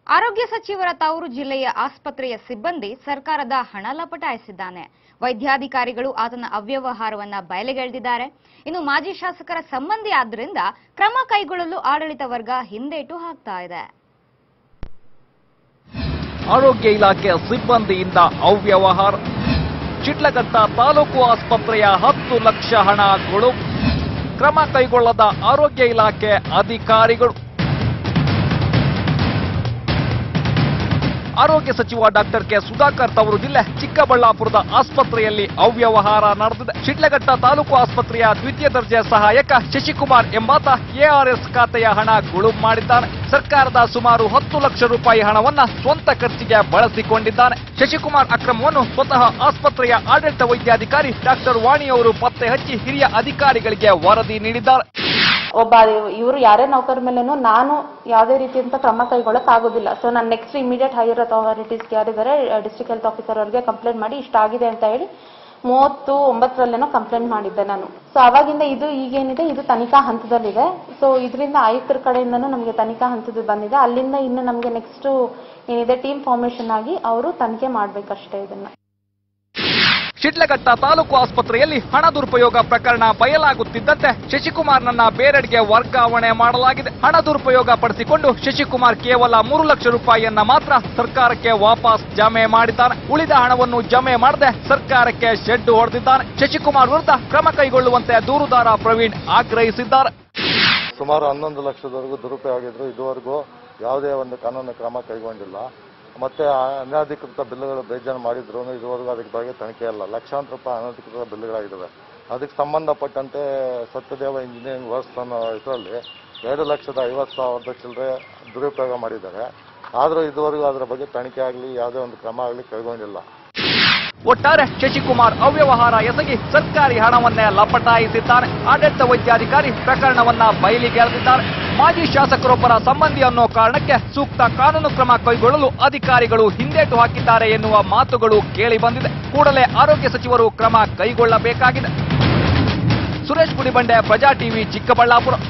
ಆರೋಗ್ಯ ಸಚಿವರ ತವರು ಜಿಲ್ಲೆಯ ಆಸ್ಪತ್ರೆಯ ಸಿಬ್ಬಂದಿ ಸರ್ಕಾರದ ಹಣ ಲಪಟಾಯಿಸಿದ್ದಾನೆ ವೈದ್ಯಾಧಿಕಾರಿಗಳು ಆತನ ಅವ್ಯವಹಾರವನ್ನ ಬಯಲಿಗೆಳೆದಿದ್ದಾರೆ ಇನ್ನು ಮಾಜಿ ಶಾಸಕರ ಸಂಬಂಧಿ ಆದ್ದರಿಂದ ಕ್ರಮ ಕೈಗೊಳ್ಳಲು ಆಡಳಿತ ವರ್ಗ ಹಿಂದೇಟು ಹಾಕ್ತಾ ಇದೆ ಆರೋಗ್ಯ ಇಲಾಖೆ ಸಿಬ್ಬಂದಿಯಿಂದ ಅವ್ಯವಹಾರ ಚಿಟ್ಲಘಟ್ಟ ತಾಲೂಕು ಆಸ್ಪತ್ರೆಯ ಹತ್ತು ಲಕ್ಷ ಹಣ ಗುಳು ಕ್ರಮ ಕೈಗೊಳ್ಳದ ಆರೋಗ್ಯ ಇಲಾಖೆ ಅಧಿಕಾರಿಗಳು ಆರೋಗ್ಯ ಸಚಿವ ಡಾಕ್ಟರ್ ಕೆ ಸುಧಾಕರ್ ತವರು ಜಿಲ್ಲೆ ಚಿಕ್ಕಬಳ್ಳಾಪುರದ ಆಸ್ಪತ್ರೆಯಲ್ಲಿ ಅವ್ಯವಹಾರ ನಡೆದಿದೆ ಶಿಡ್ಲಘಟ್ಟ ತಾಲೂಕು ಆಸ್ಪತ್ರೆಯ ದ್ವಿತೀಯ ದರ್ಜೆ ಸಹಾಯಕ ಶಶಿಕುಮಾರ್ ಎಂಬಾತ ಎಆರ್ಎಸ್ ಖಾತೆಯ ಹಣ ಗುಳುಂ ಮಾಡಿದ್ದಾನೆ ಸರ್ಕಾರದ ಸುಮಾರು ಹತ್ತು ಲಕ್ಷ ರೂಪಾಯಿ ಹಣವನ್ನ ಸ್ವಂತ ಖರ್ಚಿಗೆ ಬಳಸಿಕೊಂಡಿದ್ದಾನೆ ಶಶಿಕುಮಾರ್ ಅಕ್ರಮವನ್ನು ಸ್ವತಃ ಆಸ್ಪತ್ರೆಯ ಆಡಳಿತ ವೈದ್ಯಾಧಿಕಾರಿ ಡಾಕ್ಟರ್ ವಾಣಿ ಅವರು ಪತ್ತೆ ಹಚ್ಚಿ ಹಿರಿಯ ಅಧಿಕಾರಿಗಳಿಗೆ ವರದಿ ನೀಡಿದ್ದಾರೆ ಒಬ್ಬ ಇವರು ಯಾರೇ ನೌಕರ ಮೇಲೇನು ನಾನು ಯಾವುದೇ ರೀತಿಯಂತ ಕ್ರಮ ಕೈಗೊಳ್ಳಕ್ ಆಗೋದಿಲ್ಲ ಸೊ ನಾನು ನೆಕ್ಸ್ಟ್ ಇಮಿಡಿಯೇಟ್ ಹೈಯರ್ ಅಥಾರಿಟೀಸ್ಗೆ ಯಾರಿದ್ದಾರೆ ಡಿಸ್ಟ್ರಿಕ್ಟ್ ಹೆಲ್ತ್ ಆಫೀಸರ್ ಅವರಿಗೆ ಕಂಪ್ಲೇಂಟ್ ಮಾಡಿ ಇಷ್ಟಾಗಿದೆ ಅಂತ ಹೇಳಿ ಮೂವತ್ತು ಒಂಬತ್ತರಲ್ಲೇನೋ ಕಂಪ್ಲೇಂಟ್ ಮಾಡಿದ್ದೆ ನಾನು ಸೊ ಅವಾಗಿಂದ ಇದು ಈಗೇನಿದೆ ಇದು ತನಿಖಾ ಹಂತದಲ್ಲಿದೆ ಸೊ ಇದರಿಂದ ಆಯುಕ್ತರ ಕಡೆಯಿಂದನೂ ನಮಗೆ ತನಿಖಾ ಹಂತದ ಬಂದಿದೆ ಅಲ್ಲಿಂದ ಇನ್ನು ನಮಗೆ ನೆಕ್ಸ್ಟ್ ಏನಿದೆ ಟೀಮ್ ಫಾರ್ಮೇಶನ್ ಆಗಿ ಅವರು ತನಿಖೆ ಮಾಡ್ಬೇಕಷ್ಟೇ ಇದನ್ನ ಶಿಡ್ಲಘಟ್ಟ ತಾಲೂಕು ಆಸ್ಪತ್ರೆಯಲ್ಲಿ ಹಣ ದುರುಪಯೋಗ ಪ್ರಕರಣ ಬಯಲಾಗುತ್ತಿದ್ದಂತೆ ಶಶಿಕುಮಾರ್ನನ್ನ ಬೇರೆಡೆಗೆ ವರ್ಗಾವಣೆ ಮಾಡಲಾಗಿದೆ ಹಣ ದುರುಪಯೋಗ ಪಡಿಸಿಕೊಂಡು ಶಶಿಕುಮಾರ್ ಕೇವಲ ಮೂರು ಲಕ್ಷ ರೂಪಾಯಿಯನ್ನ ಮಾತ್ರ ಸರ್ಕಾರಕ್ಕೆ ವಾಪಸ್ ಜಮೆ ಮಾಡಿದ್ದಾನೆ ಉಳಿದ ಹಣವನ್ನು ಜಮೆ ಮಾಡದೆ ಸರ್ಕಾರಕ್ಕೆ ಶೆಡ್ ಹೊಡೆದಿದ್ದಾನೆ ಶಶಿಕುಮಾರ್ ವಿರುದ್ಧ ಕ್ರಮ ಕೈಗೊಳ್ಳುವಂತೆ ದೂರುದಾರ ಪ್ರವೀಣ್ ಆಗ್ರಹಿಸಿದ್ದಾರೆ ಸುಮಾರು ಹನ್ನೊಂದು ಲಕ್ಷದವರೆಗೂ ದುರುಪಯೋಗ ಆಗಿದ್ರು ಇದುವರೆಗೂ ಯಾವುದೇ ಒಂದು ಕಾನೂನು ಕ್ರಮ ಕೈಗೊಂಡಿಲ್ಲ ಮತ್ತೆ ಆ ಅನಧಿಕೃತ ಬಿಲ್ಗಳು ಬೇಜಾರು ಮಾಡಿದ್ರು ಇದುವರೆಗೂ ಅದಕ್ಕೆ ಬಗ್ಗೆ ತನಿಖೆ ಇಲ್ಲ ಲಕ್ಷಾಂತರ ರೂಪಾಯಿ ಅನಧಿಕೃತ ಬಿಲ್ಗಳಾಗಿದ್ದಾವೆ ಅದಕ್ಕೆ ಸಂಬಂಧಪಟ್ಟಂತೆ ಸತ್ಯದೇವ ಇಂಜಿನಿಯರಿಂಗ್ ವರ್ಕ್ಸ್ ಅನ್ನೋ ಇದರಲ್ಲಿ ಎರಡು ಲಕ್ಷದ ಐವತ್ತು ಸಾವಿರದ ಚಿಲ್ಲರೆ ದುರುಪಯೋಗ ಮಾಡಿದ್ದಾರೆ ಆದರೂ ಇದುವರೆಗೂ ಅದರ ಬಗ್ಗೆ ತನಿಖೆ ಆಗಲಿ ಯಾವುದೇ ಒಂದು ಕ್ರಮ ಆಗಲಿ ಕೈಗೊಂಡಿಲ್ಲ ಒಟ್ಟಾರೆ ಶಶಿಕುಮಾರ್ ಅವ್ಯವಹಾರ ಎಸಗಿ ಸರ್ಕಾರಿ ಹಣವನ್ನೇ ಲಪಟಾಯಿಸಿದ್ದಾನೆ ಆಡಳಿತ ವೈದ್ಯಾಧಿಕಾರಿ ಪ್ರಕರಣವನ್ನ ಬಯಲಿಗೆಳೆದಿದ್ದಾರೆ ಮಾಜಿ ಶಾಸಕರೊಬ್ಬರ ಸಂಬಂಧಿ ಅನ್ನೋ ಕಾರಣಕ್ಕೆ ಸೂಕ್ತ ಕಾನೂನು ಕ್ರಮ ಕೈಗೊಳ್ಳಲು ಅಧಿಕಾರಿಗಳು ಹಿಂದೇಟು ಹಾಕಿದ್ದಾರೆ ಎನ್ನುವ ಮಾತುಗಳು ಕೇಳಿ ಬಂದಿದೆ ಕೂಡಲೇ ಆರೋಗ್ಯ ಸಚಿವರು ಕ್ರಮ ಕೈಗೊಳ್ಳಬೇಕಾಗಿದೆ ಸುರೇಶ್ ಗುಡಿಬಂಡೆ ಪ್ರಜಾ ಟಿವಿ ಚಿಕ್ಕಬಳ್ಳಾಪುರ